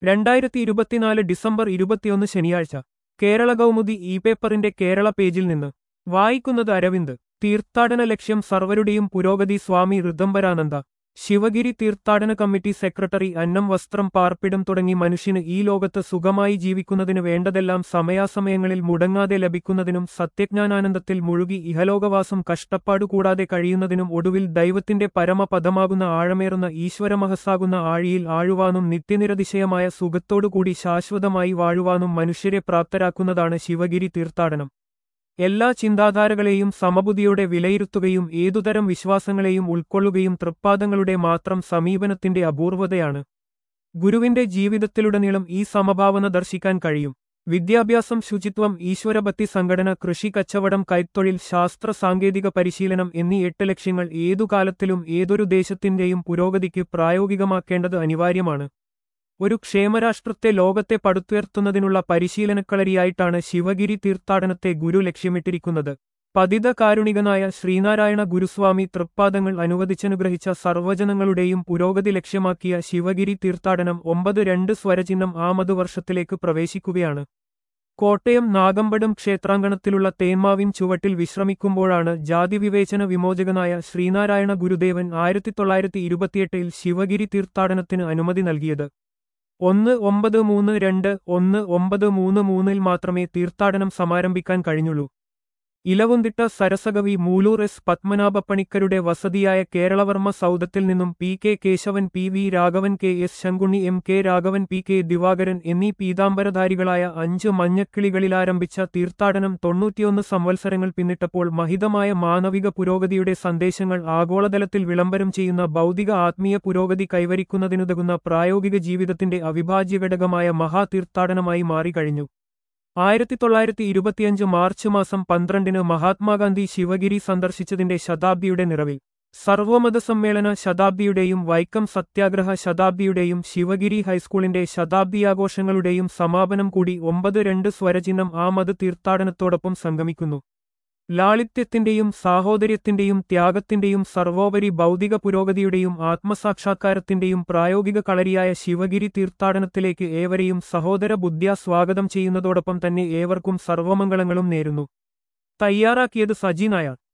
രണ്ടായിരത്തി ഇരുപത്തിനാല് ഡിസംബർ ഇരുപത്തിയൊന്ന് ശനിയാഴ്ച കേരള കൗമുദി ഇ പേപ്പറിന്റെ കേരള പേജിൽ നിന്ന് വായിക്കുന്നത് അരവിന്ദ് തീർത്ഥാടന ലക്ഷ്യം സർവരുടെയും പുരോഗതി സ്വാമി ഋദംബരാനന്ദ ശിവഗിരി തീർത്ഥാടന കമ്മിറ്റി സെക്രട്ടറി അന്നം വസ്ത്രം പാർപ്പിടം തുടങ്ങി മനുഷ്യന് ഈ ലോകത്ത് സുഖമായി ജീവിക്കുന്നതിന് വേണ്ടതെല്ലാം സമയാസമയങ്ങളിൽ മുടങ്ങാതെ ലഭിക്കുന്നതിനും സത്യജ്ഞാനാനന്ദത്തിൽ മുഴുകി ഇഹലോകവാസം കഷ്ടപ്പാടു കൂടാതെ കഴിയുന്നതിനും ഒടുവിൽ ദൈവത്തിന്റെ പരമപദമാകുന്ന ആഴമേറുന്ന ഈശ്വരമഹസ്സാകുന്ന ആഴിയിൽ ആഴുവാനും നിത്യനിരതിശയമായ സുഖത്തോടുകൂടി ശാശ്വതമായി വാഴുവാനും മനുഷ്യരെ പ്രാപ്തരാക്കുന്നതാണ് ശിവഗിരി തീർത്ഥാടനം എല്ലാ ചിന്താധാരകളെയും സമബുദ്ധിയോടെ വിലയിരുത്തുകയും ഏതുതരം വിശ്വാസങ്ങളെയും ഉൾക്കൊള്ളുകയും തൃപ്പാദങ്ങളുടെ മാത്രം സമീപനത്തിന്റെ അപൂർവതയാണ് ഗുരുവിന്റെ ജീവിതത്തിലുടനീളം ഈ സമഭാവന ദർശിക്കാൻ കഴിയും വിദ്യാഭ്യാസം ശുചിത്വം ഈശ്വരഭക്തി സംഘടന കൃഷി കച്ചവടം കൈത്തൊഴിൽ ശാസ്ത്ര സാങ്കേതിക പരിശീലനം എന്നീ എട്ട് ലക്ഷ്യങ്ങൾ ഏതു കാലത്തിലും ഏതൊരു ദേശത്തിന്റെയും പുരോഗതിക്ക് പ്രായോഗികമാക്കേണ്ടത് അനിവാര്യമാണ് ഒരു ക്ഷേമരാഷ്ട്രത്തെ ലോകത്തെ പടുത്തുയർത്തുന്നതിനുള്ള പരിശീലനക്കളരിയായിട്ടാണ് ശിവഗിരി തീർത്ഥാടനത്തെ ഗുരു ലക്ഷ്യമിട്ടിരിക്കുന്നത് പതിത കാരുണികനായ ശ്രീനാരായണ ഗുരുസ്വാമി തൃപ്പാദങ്ങൾ അനുവദിച്ചനുഗ്രഹിച്ച സർവ്വജനങ്ങളുടെയും പുരോഗതി ലക്ഷ്യമാക്കിയ ശിവഗിരി തീർത്ഥാടനം ഒമ്പത് രണ്ട് സ്വരചിഹ്നം ആമത് വർഷത്തിലേക്ക് പ്രവേശിക്കുകയാണ് കോട്ടയം നാഗമ്പടം ക്ഷേത്രാങ്കണത്തിലുള്ള തേന്മാവിൻ ചുവട്ടിൽ വിശ്രമിക്കുമ്പോഴാണ് ജാതിവിവേചന വിമോചകനായ ശ്രീനാരായണ ഗുരുദേവൻ ആയിരത്തി തൊള്ളായിരത്തി ഇരുപത്തിയെട്ടിൽ ശിവഗിരി തീർത്ഥാടനത്തിന് അനുമതി നൽകിയത് ഒന്ന് ഒമ്പത് മൂന്ന് രണ്ട് ഒന്ന് ഒമ്പത് മൂന്ന് മൂന്നിൽ മാത്രമേ തീർത്ഥാടനം സമാരംഭിക്കാൻ കഴിഞ്ഞുള്ളൂ ഇലവുന്തിട്ട സരസകവി മൂലൂർ എസ് പത്മനാഭപ്പണിക്കരുടെ വസതിയായ കേരളവർമ്മ സൗദത്തിൽ നിന്നും P K Kesavan P V Raghavan K S Sankunni M K Raghavan P K Divakaran എന്നീ പീതാംബരധാരികളായ അഞ്ച് മഞ്ഞക്കിളികളിലാരംഭിച്ച തീർത്ഥാടനം തൊണ്ണൂറ്റിയൊന്ന് സംവത്സരങ്ങൾ പിന്നിട്ടപ്പോൾ മഹിതമായ മാനവിക പുരോഗതിയുടെ സന്ദേശങ്ങൾ ആഗോളതലത്തിൽ വിളംബരം ചെയ്യുന്ന ഭൗതിക ആത്മീയ പുരോഗതി കൈവരിക്കുന്നതിനുതകുന്ന പ്രായോഗിക ജീവിതത്തിന്റെ അവിഭാജ്യ ഘടകമായ മഹാതീർത്ഥാടനമായി മാറിക്കഴിഞ്ഞു ആയിരത്തി തൊള്ളായിരത്തി ഇരുപത്തിയഞ്ച് മാർച്ച് മാസം പന്ത്രണ്ടിന് മഹാത്മാഗാന്ധി ശിവഗിരി സന്ദർശിച്ചതിന്റെ ശതാബ്ദിയുടെ നിറവിൽ സർവമത സമ്മേളന ശതാബ്ദിയുടെയും വൈക്കം സത്യാഗ്രഹ ശതാബ്ദിയുടെയും ശിവഗിരി ഹൈസ്കൂളിന്റെ ശതാബ്ദിയാഘോഷങ്ങളുടെയും സമാപനം കൂടി ഒമ്പത് രണ്ട് സ്വരചിഹ്നം ആ മത തീർത്ഥാടനത്തോടൊപ്പം സംഗമിക്കുന്നു ലാളിത്യത്തിന്റെയും സാഹോദര്യത്തിന്റെയും ത്യാഗത്തിന്റെയും സർവോപരി ഭൗതിക പുരോഗതിയുടെയും ആത്മസാക്ഷാത്കാരത്തിന്റെയും പ്രായോഗിക കളരിയായ ശിവഗിരി തീർത്ഥാടനത്തിലേക്ക് ഏവരെയും സഹോദര ബുദ്ധ്യാ സ്വാഗതം ചെയ്യുന്നതോടൊപ്പം തന്നെ ഏവർക്കും സർവമംഗളങ്ങളും നേരുന്നു തയ്യാറാക്കിയത് സജി നായർ